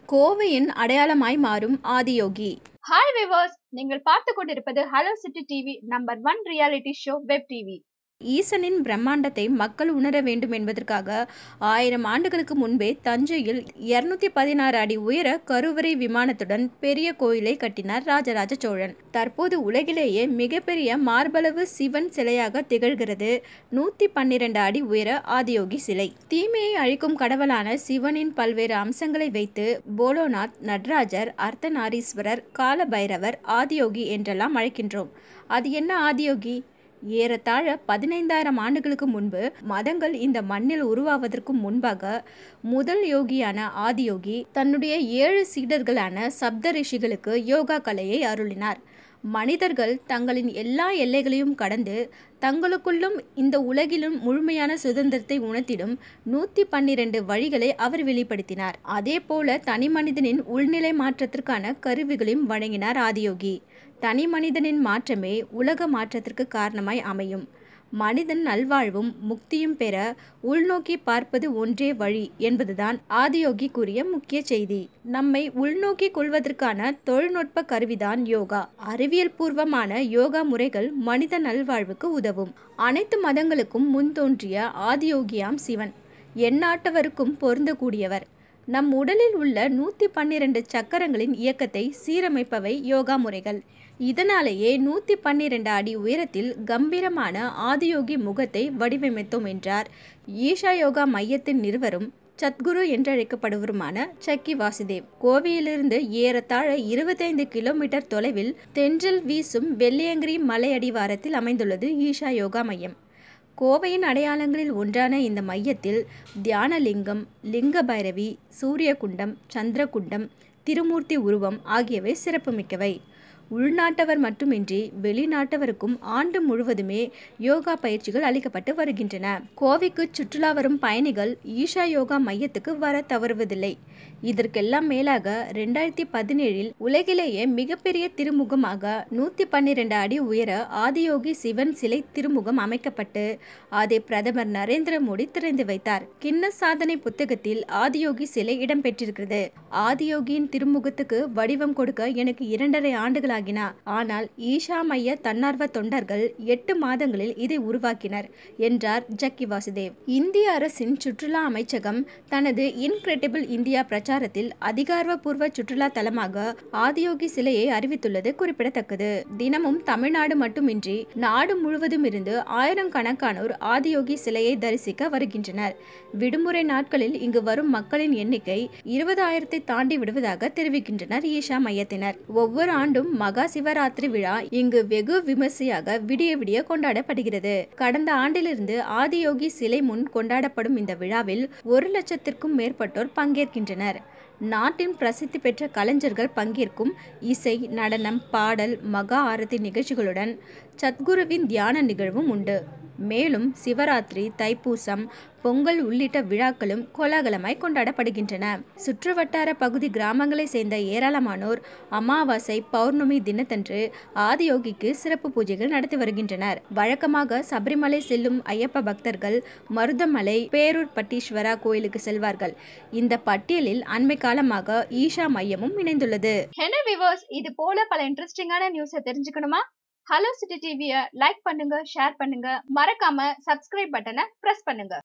கோவையின் அடையாளமாய் மாறும் Adiyogi hi viewers நீங்கள் பார்த்து கொண்டிருப்பது hello city TV number one reality show web TV ஈசனின் பிரம்மாண்டத்தை மக்கள் உணர வேண்டும் என்பதற்காக ஆயிரம் ஆண்டுகளுக்கு முன்பே தஞ்சையில் இருநூத்தி பதினாறு அடி உயர கருவறை விமானத்துடன் பெரிய கோயிலை கட்டினார் ராஜராஜ சோழன் தற்போது உலகிலேயே மிகப்பெரிய மார்பளவு சிவன் சிலையாக திகழ்கிறது நூத்தி பன்னிரண்டு அடி உயர ஆதியோகி சிலை தீமையை அழிக்கும் கடவுளான சிவனின் பல்வேறு அம்சங்களை வைத்து போலோநாத் நடராஜர் அர்த்தநாரீஸ்வரர் காலபைரவர் ஆதியோகி என்றெல்லாம் அழைக்கின்றோம் அது என்ன ஆதியோகி ஏறத்தாழ பதினைந்தாயிரம் ஆண்டுகளுக்கு முன்பு மதங்கள் இந்த மண்ணில் உருவாவதற்கு முன்பாக முதல் யோகியான ஆதியோகி தன்னுடைய ஏழு சீடர்களான சப்த ரிஷிகளுக்கு யோகா கலையை அருளினார் மனிதர்கள் தங்களின் எல்லா எல்லைகளையும் கடந்து தங்களுக்குள்ளும் இந்த உலகிலும் முழுமையான சுதந்திரத்தை உணர்த்திடும் நூத்தி பன்னிரண்டு வழிகளை அவர் வெளிப்படுத்தினார் அதே போல தனி மனிதனின் உள்நிலை மாற்றத்திற்கான கருவிகளையும் வழங்கினார் ஆதியோகி தனி மனிதனின் மாற்றமே உலக மாற்றத்திற்கு காரணமாய் அமையும் மனிதன் நல்வாழ்வும் முக்தியும் பெற உள்நோக்கி பார்ப்பது ஒன்றே வழி என்பதுதான் ஆதியோகி கூறிய முக்கிய செய்தி நம்மை உள்நோக்கி கொள்வதற்கான தொழில்நுட்ப கருவிதான் யோகா அறிவியல் பூர்வமான யோகா முறைகள் மனித நல்வாழ்வுக்கு உதவும் அனைத்து மதங்களுக்கும் முன் தோன்றிய ஆதியோகியாம் சிவன் எந்நாட்டவருக்கும் பொருந்தக்கூடியவர் நம் உடலில் உள்ள நூத்தி பன்னிரண்டு சக்கரங்களின் இயக்கத்தை சீரமைப்பவை யோகா முறைகள் இதனாலேயே நூத்தி பன்னிரண்டு அடி உயரத்தில் கம்பீரமான ஆதியோகி முகத்தை வடிவமைத்தோம் என்றார் ஈஷா யோகா மையத்தின் நிறுவரும் சத்குரு என்றழைக்கப்படுவருமான சக்கி வாசுதேவ் கோவையிலிருந்து ஏறத்தாழ இருபத்தைந்து கிலோமீட்டர் தொலைவில் தென்றல் வீசும் வெள்ளியங்கிரி மலை அடிவாரத்தில் அமைந்துள்ளது ஈஷா யோகா மையம் கோவையின் அடையாளங்களில் ஒன்றான இந்த மையத்தில் தியானலிங்கம் லிங்க பைரவி சூரியகுண்டம் சந்திரகுண்டம் திருமூர்த்தி உருவம் ஆகியவை சிறப்புமிக்கவை உள்நாட்டவர் மட்டுமின்றி வெளிநாட்டவருக்கும் ஆண்டு முழுவதுமே யோகா பயிற்சிகள் அளிக்கப்பட்டு வருகின்றன கோவைக்கு சுற்றுலா வரும் பயணிகள் ஈஷா யோகா மையத்துக்கு வர தவறுவதில்லை இதற்கெல்லாம் மேலாக ரெண்டாயிரத்தி பதினேழில் உலகிலேயே மிகப்பெரிய திருமுகமாக நூத்தி பன்னிரண்டு அடி உயர ஆதியோகி சிவன் சிலை திருமுகம் அமைக்கப்பட்டு அதை பிரதமர் நரேந்திர மோடி திறந்து வைத்தார் கிண்ண சாதனை புத்தகத்தில் ஆதியோகி சிலை இடம்பெற்றிருக்கிறது ஆதியோகியின் திருமுகத்துக்கு வடிவம் கொடுக்க எனக்கு இரண்டரை ஆண்டுகளாக ஆகினா ஆனால் ஈஷா மைய தன்னார்வ தொண்டர்கள் எட்டு மாதங்களில் இதை உருவாக்கினர் என்றார் ஜக்கி வாசுதேவ் இந்திய அரசின் சுற்றுலா அமைச்சகம் தனது இன்கிரெடிபிள் இந்தியா பிரச்சாரத்தில் அதிகாரப்பூர்வ சுற்றுலா தலமாக ஆதியோகி சிலையை அறிவித்துள்ளது குறிப்பிடத்தக்கது தினமும் தமிழ்நாடு மட்டுமின்றி நாடு முழுவதும் இருந்து ஆயிரக்கணக்கானோர் ஆதியோகி சிலையை தரிசிக்க வருகின்றனர் விடுமுறை நாட்களில் இங்கு வரும் மக்களின் எண்ணிக்கை இருபதாயிரத்தை தாண்டி விடுவதாக தெரிவிக்கின்றனர் ஈஷா மையத்தினர் ஒவ்வொரு ஆண்டும் மகா சிவராத்திரி விழா இங்கு வெகு விமர்சையாக விடிய விடிய கொண்டாடப்படுகிறது கடந்த ஆண்டிலிருந்து ஆதியோகி சிலை முன் கொண்டாடப்படும் இந்த விழாவில் ஒரு லட்சத்திற்கும் மேற்பட்டோர் பங்கேற்கின்றனர் நாட்டின் பிரசித்தி பெற்ற கலைஞர்கள் பங்கேற்கும் இசை நடனம் பாடல் மகா ஆரத்தி நிகழ்ச்சிகளுடன் சத்குருவின் தியான நிகழ்வும் உண்டு மேலும் சிவராத்திரி தைப்பூசம் பொங்கல் உள்ளிட்ட விழாக்களும் கோலாகலமாய் கொண்டாடப்படுகின்றன சுற்றுவட்டார பகுதி கிராமங்களை சேர்ந்த ஏராளமானோர் அமாவாசை பௌர்ணமி தினத்தன்று ஆதியோகிக்கு சிறப்பு பூஜைகள் நடத்தி வருகின்றனர் வழக்கமாக சபரிமலை செல்லும் ஐயப்ப பக்தர்கள் மருதமலை பேரூர் பட்டீஸ்வரா கோயிலுக்கு செல்வார்கள் இந்த பட்டியலில் அண்மை காலமாக ஈஷா மையமும் இணைந்துள்ளது என்ன விவர்ஸ் இது போல பல இன்ட்ரெஸ்டிங்கான நியூஸை தெரிஞ்சுக்கணுமா ஹலோ சிட்டி டிவியை லைக் பண்ணுங்க ஷேர் பண்ணுங்க மறக்காம சப்ஸ்கிரைப் பட்டனை பிரஸ் பண்ணுங்க